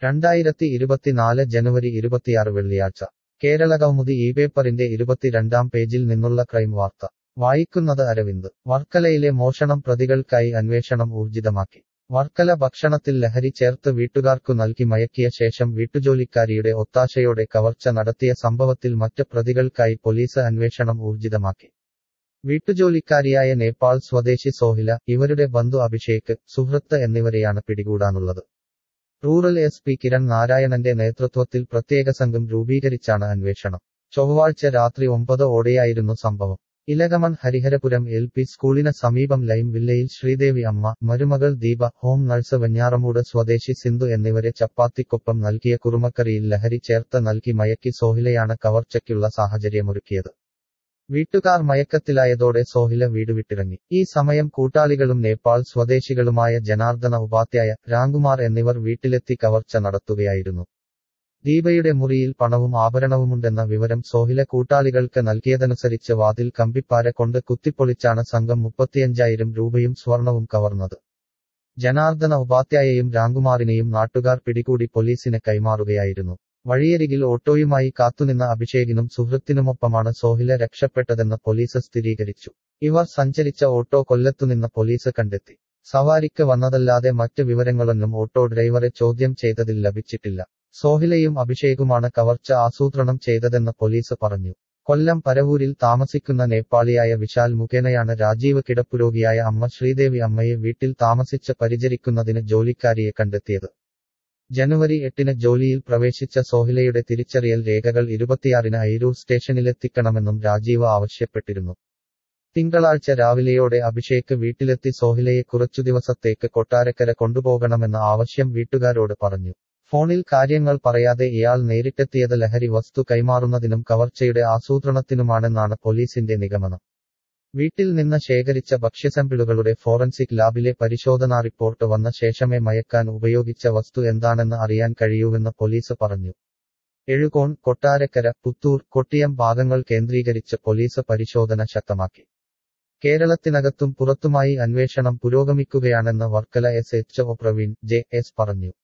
രണ്ടായിരത്തി ഇരുപത്തിനാല് ജനുവരി ഇരുപത്തിയാറ് വെള്ളിയാഴ്ച കേരളകൗമുദി ഈ പേപ്പറിന്റെ ഇരുപത്തിരണ്ടാം പേജിൽ നിന്നുള്ള ക്രൈം വാർത്ത വായിക്കുന്നത് അരവിന്ദ് വർക്കലയിലെ മോഷണം പ്രതികൾക്കായി അന്വേഷണം ഊർജിതമാക്കി വർക്കല ഭക്ഷണത്തിൽ ലഹരി ചേർത്ത് വീട്ടുകാർക്കു നൽകി മയക്കിയ ശേഷം വീട്ടുജോലിക്കാരിയുടെ ഒത്താശയോടെ കവർച്ച നടത്തിയ സംഭവത്തിൽ മറ്റ് പ്രതികൾക്കായി പോലീസ് അന്വേഷണം ഊർജിതമാക്കി വീട്ടുജോലിക്കാരിയായ നേപ്പാൾ സ്വദേശി സോഹില ഇവരുടെ ബന്ധു അഭിഷേക് സുഹൃത്ത് എന്നിവരെയാണ് പിടികൂടാനുള്ളത് റൂറൽ എസ് പി കിരൺ നാരായണന്റെ നേതൃത്വത്തിൽ പ്രത്യേക സംഘം രൂപീകരിച്ചാണ് അന്വേഷണം ചൊവ്വാഴ്ച രാത്രി ഒമ്പത് ഓടെയായിരുന്നു സംഭവം ഇലകമൺ ഹരിഹരപുരം എൽ പി സ്കൂളിന് സമീപം ലൈം വില്ലയിൽ ശ്രീദേവി അമ്മ മരുമകൾ ദീപ ഹോം നഴ്സ് വെഞ്ഞാറമൂട് സ്വദേശി സിന്ധു എന്നിവരെ ചപ്പാത്തിക്കൊപ്പം നൽകിയ കുറുമക്കറിയിൽ ലഹരി ചേർത്ത് നൽകി മയക്കി സോഹിലയാണ് കവർച്ചയ്ക്കുള്ള സാഹചര്യമൊരുക്കിയത് വീട്ടുകാർ മയക്കത്തിലായതോടെ സോഹില വീട് വിട്ടിറങ്ങി ഈ സമയം കൂട്ടാളികളും നേപ്പാൾ സ്വദേശികളുമായ ജനാർദ്ദന ഉപാധ്യായ രാംകുമാർ എന്നിവർ വീട്ടിലെത്തി കവർച്ച നടത്തുകയായിരുന്നു ദീപയുടെ മുറിയിൽ പണവും ആഭരണവുമുണ്ടെന്ന വിവരം സോഹില കൂട്ടാളികൾക്ക് നൽകിയതനുസരിച്ച് വാതിൽ കമ്പിപ്പാര കൊണ്ട് കുത്തിപ്പൊളിച്ചാണ് സംഘം മുപ്പത്തിയഞ്ചായിരം രൂപയും സ്വർണവും കവർന്നത് ജനാർദ്ദന ഉപാധ്യായയും രാംകുമാറിനെയും നാട്ടുകാർ പിടികൂടി പോലീസിന് കൈമാറുകയായിരുന്നു വഴിയരികിൽ ഓട്ടോയുമായി കാത്തുനിന്ന അഭിഷേകിനും സുഹൃത്തിനുമൊപ്പമാണ് സോഹില രക്ഷപ്പെട്ടതെന്ന് പോലീസ് സ്ഥിരീകരിച്ചു ഇവർ സഞ്ചരിച്ച ഓട്ടോ കൊല്ലത്തുനിന്ന് പോലീസ് കണ്ടെത്തി സവാരിക്ക് വന്നതല്ലാതെ മറ്റ് വിവരങ്ങളൊന്നും ഓട്ടോ ഡ്രൈവറെ ചോദ്യം ചെയ്തതിൽ ലഭിച്ചിട്ടില്ല സോഹിലയും അഭിഷേകുമാണ് കവർച്ച ആസൂത്രണം ചെയ്തതെന്ന് പോലീസ് പറഞ്ഞു കൊല്ലം പരവൂരിൽ താമസിക്കുന്ന നേപ്പാളിയായ വിശാൽ മുഖേനയാണ് രാജീവ് കിടപ്പുരോഗിയായ അമ്മ ശ്രീദേവി അമ്മയെ വീട്ടിൽ താമസിച്ച് പരിചരിക്കുന്നതിന് ജോലിക്കാരിയെ കണ്ടെത്തിയത് ജനുവരി എട്ടിന് ജോലിയിൽ പ്രവേശിച്ച സോഹിലയുടെ തിരിച്ചറിയൽ രേഖകൾ ഇരുപത്തിയാറിന് ഐരൂർ സ്റ്റേഷനിലെത്തിക്കണമെന്നും രാജീവ് ആവശ്യപ്പെട്ടിരുന്നു തിങ്കളാഴ്ച രാവിലെയോടെ അഭിഷേക് വീട്ടിലെത്തി സോഹിലയെ കുറച്ചു ദിവസത്തേക്ക് കൊട്ടാരക്കര കൊണ്ടുപോകണമെന്ന ആവശ്യം വീട്ടുകാരോട് പറഞ്ഞു ഫോണിൽ കാര്യങ്ങൾ പറയാതെ ഇയാൾ നേരിട്ടെത്തിയത് ലഹരി വസ്തു കൈമാറുന്നതിനും കവർച്ചയുടെ ആസൂത്രണത്തിനുമാണെന്നാണ് പോലീസിന്റെ നിഗമനം വീട്ടിൽ നിന്ന് ശേഖരിച്ച ഭക്ഷ്യസാമ്പിളുകളുടെ ഫോറൻസിക് ലാബിലെ പരിശോധനാ റിപ്പോർട്ട് വന്ന ശേഷമേ മയക്കാൻ ഉപയോഗിച്ച വസ്തു എന്താണെന്ന് അറിയാൻ കഴിയൂവെന്ന് പോലീസ് പറഞ്ഞു എഴുകോൺ കൊട്ടാരക്കര പുത്തൂർ കൊട്ടിയം ഭാഗങ്ങൾ കേന്ദ്രീകരിച്ച് പോലീസ് പരിശോധന ശക്തമാക്കി കേരളത്തിനകത്തും പുറത്തുമായി അന്വേഷണം പുരോഗമിക്കുകയാണെന്ന് Varkala S H O Praveen J S പറഞ്ഞു